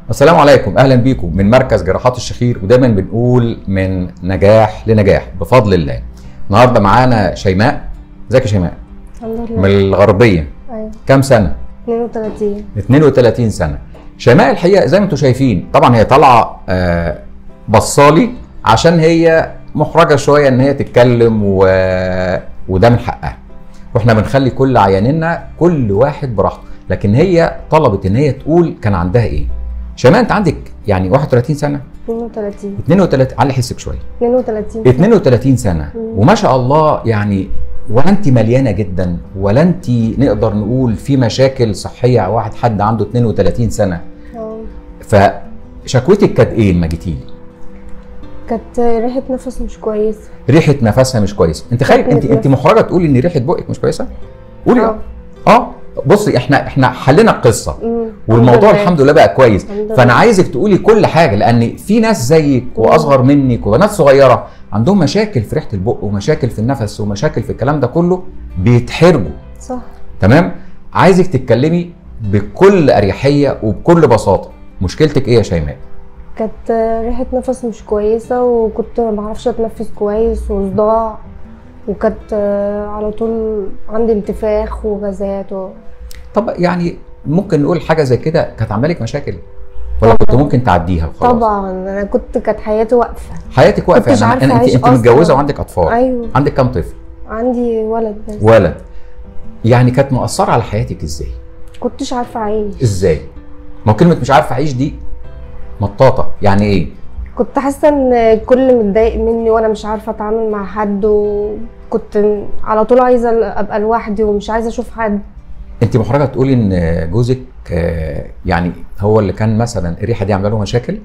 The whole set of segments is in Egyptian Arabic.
السلام عليكم اهلا بيكم من مركز جراحات الشخير ودايما بنقول من نجاح لنجاح بفضل الله النهارده معانا شيماء ازيك يا شيماء الحمد من لله الغربيه ايوه كام سنه 32 32 سنه شيماء الحقيقه زي ما انتم شايفين طبعا هي طالعه آه، بصالي عشان هي محرجه شويه ان هي تتكلم و... وده من حقها واحنا بنخلي كل عيانينا كل واحد براحته لكن هي طلبت ان هي تقول كان عندها ايه شيماء انت عندك يعني 31 سنه 32 32 علي حسك شويه 32 32 سنه مم. وما شاء الله يعني ولا انت مليانه جدا ولا انت نقدر نقول في مشاكل صحيه واحد حد عنده 32 سنه اه فشكوتك كانت ايه لما جيتي لي؟ كانت ريحه نفس مش كويسه ريحه نفسها مش كويسه انت خايف انت انت محرجه تقولي ان ريحه بقك مش كويسه قولي اه اه بصي احنا احنا حلينا القصه مم. والموضوع لله. الحمد لله بقى كويس الحمد لله. فانا عايزك تقولي كل حاجه لان في ناس زيك واصغر منك وبنات صغيره عندهم مشاكل في ريحه البق ومشاكل في النفس ومشاكل في الكلام ده كله بيتحرجوا صح تمام عايزك تتكلمي بكل اريحيه وبكل بساطه مشكلتك ايه يا شيماء كانت ريحه نفس مش كويسه وكنت ما بعرفش اتنفس كويس وصداع وكانت على طول عندي انتفاخ وغازات و... طب يعني ممكن نقول حاجه زي كده كانت عامله لك مشاكل ولا كنت طبعاً. ممكن تعديها وخلاص طبعا انا كنت كانت حياتي واقفه حياتك واقفه كنتش يعني عارفة انت أعيش انت أصلاً. متجوزه وعندك اطفال ايوه عندك كام طفل عندي ولد بس ولد يعني كانت مؤثره على حياتك ازاي كنتش عارفه اعيش ازاي ما هو كلمه مش عارفه اعيش دي مطاطه يعني ايه كنت حاسه ان الكل متضايق مني وانا مش عارفه اتعامل مع حد وكنت على طول عايزه ابقى لوحدي ومش عايزه اشوف حد انت محرجه تقولي ان جوزك آه، يعني هو اللي كان مثلا الريحه دي عامله له مشاكل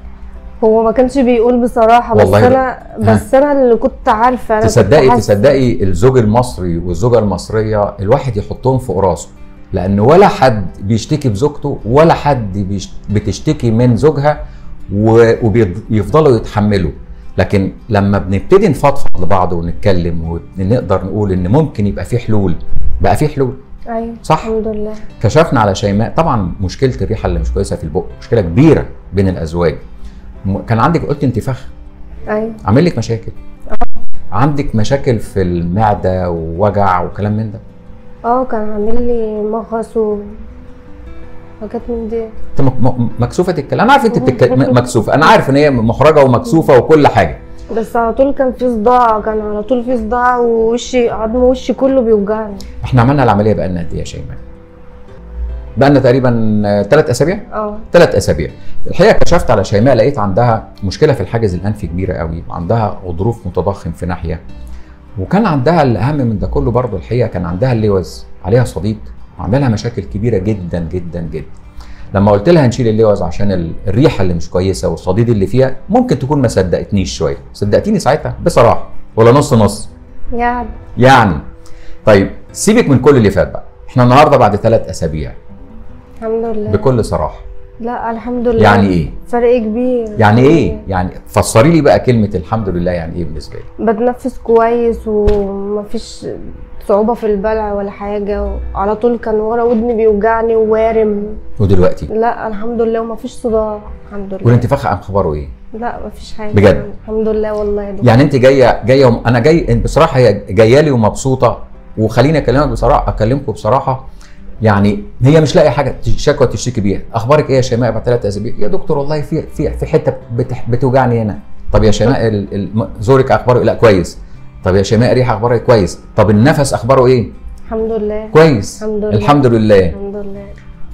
هو ما كانش بيقول بصراحه بس والله انا بس انا اللي كنت عارفه انا كنت تصدقي حاسة. تصدقي الزوج المصري والزوجه المصريه الواحد يحطهم فوق راسه لان ولا حد بيشتكي بزوجته ولا حد بيش- بتشتكي من زوجها وبيفضلوا يتحملوا لكن لما بنبتدي نفضفض لبعض ونتكلم ونقدر نقول ان ممكن يبقى في حلول بقى في حلول ايوه صح. الحمد لله كشفنا على شيماء طبعا مشكله الريحه اللي مش كويسه في البق مشكله كبيره بين الازواج م- كان عندك قلت انتفاخ ايوه عامل لك مشاكل عندك مشاكل في المعده ووجع وكلام من ده اه كان عامل لي مغص و حاجات من دي انت مك- م- مكسوفه تتكلم انا عارف انت بتتكلم م- مكسوفه انا عارف ان هي محرجه ومكسوفه وكل حاجه بس على طول كان في صداع كان على طول في صداع ووشي عظم وشي كله بيوجعني احنا عملنا العمليه بقالنا قد ايه يا شيماء بقالنا تقريبا ثلاث اسابيع اه ثلاث اسابيع الحقيقه كشفت على شيماء لقيت عندها مشكله في الحاجز الانفي كبيره قوي وعندها غضروف متضخم في ناحيه وكان عندها الاهم من ده كله برضه الحقيقه كان عندها اللوز عليها صديد وعملها مشاكل كبيره جدا جدا جدا لما قلت لها نشيل اللوز عشان ال- الريحه اللي مش كويسه والصديد اللي فيها ممكن تكون ما صدقتنيش شويه صدقتيني ساعتها بصراحه ولا نص نص يعني يعني طيب سيبك من كل اللي فات بقى احنا النهارده بعد ثلاث اسابيع الحمد لله بكل صراحه لا الحمد لله يعني ايه فرق كبير يعني ايه؟ يعني فسري لي بقى كلمة الحمد لله يعني ايه بالنسبة لي؟ بتنفس كويس ومفيش صعوبة في البلع ولا حاجة على طول كان ورا ودني بيوجعني ووارم ودلوقتي لا الحمد لله ومفيش صداع الحمد لله والانتفاخ عن خبره ايه؟ لا مفيش حاجة بجد؟ الحمد لله والله يا دكتور. يعني انت جاية جاية وم... انا جاي بصراحة هي جاية لي ومبسوطة وخليني اكلمك بصراحة اكلمكم بصراحة يعني هي مش لاقي حاجة شكوى تشتكي بيها، اخبارك ايه يا شيماء بعد ثلاث اسابيع؟ يا دكتور والله في في في حتة بتح... بتوجعني هنا، طب يا شيماء ال... ال... زورك اخباره إيه؟ لا كويس، طب يا شيماء ريحة اخبارها إيه؟ كويس، طب النفس اخباره ايه؟ الحمد لله كويس الحمد لله. الحمد لله الحمد لله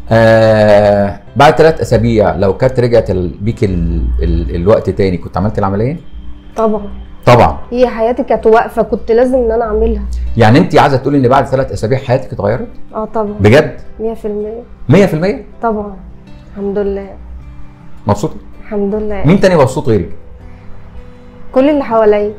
آه بعد ثلاث اسابيع لو كانت رجعت ال- بيك ال ال الوقت تاني كنت عملت العمليه؟ طبعا طبعا هي حياتي كانت واقفة كنت لازم ان انا اعملها يعني انت عايزه تقولي ان بعد ثلاث اسابيع حياتك اتغيرت؟ اه طبعا بجد؟ 100% 100% طبعا الحمد لله مبسوطه؟ الحمد لله مين تاني مبسوط غيرك؟ كل اللي حواليا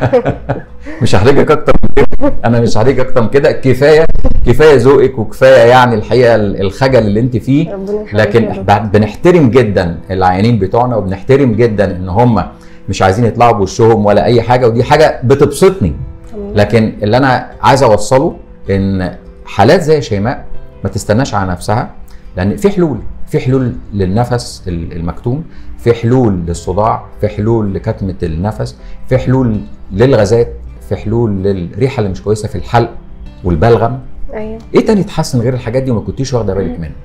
مش هحرجك اكتر من كده انا مش هحرجك اكتر من كده كفايه كفايه ذوقك وكفايه يعني الحقيقه ال- الخجل اللي انت فيه ربنا يخليك يا لكن دكتور. ب- بنحترم جدا العيانين بتوعنا وبنحترم جدا ان هم مش عايزين يطلعوا بوشهم ولا اي حاجه ودي حاجه بتبسطني الحمد لله. لكن اللي انا عايز اوصله ان حالات زي شيماء ما تستناش على نفسها لان في حلول في حلول للنفس ال- المكتوم في حلول للصداع في حلول لكتمه النفس في حلول للغازات في حلول للريحه اللي مش كويسه في الحلق والبلغم ايوه ايه تاني اتحسن غير الحاجات دي وما كنتيش واخده بالك منه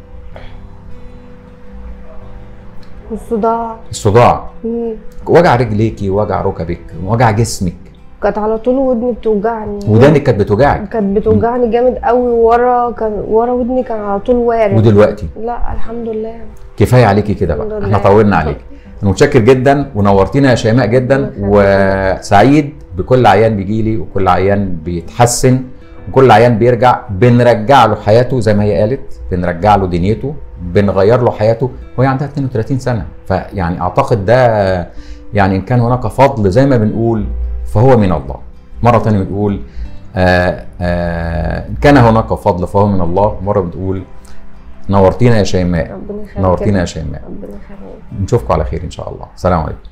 والصداع الصداع مم. وجع رجليكي وجع ركبك وجع جسمك كانت على طول ودني بتوجعني ودانك كانت بتوجعك كانت بتوجعني جامد قوي ورا كان ورا ودني كان على طول وارم ودلوقتي لا الحمد لله كفايه عليكي كده الحمد بقى لله. احنا طولنا عليك انا متشكر جدا ونورتينا يا شيماء جدا الله يخليك. وسعيد بكل عيان بيجي لي وكل عيان بيتحسن وكل عيان بيرجع بنرجع له حياته زي ما هي قالت بنرجع له دنيته بنغير له حياته وهي عندها 32 سنه فيعني اعتقد ده يعني ان كان هناك فضل زي ما بنقول فهو من الله مره ثانيه بنقول آه آه ان كان هناك فضل فهو من الله مره بنقول نورتينا يا شيماء ربنا يخليك نورتينا يا شيماء ربنا يخليك نشوفكم على خير ان شاء الله سلام عليكم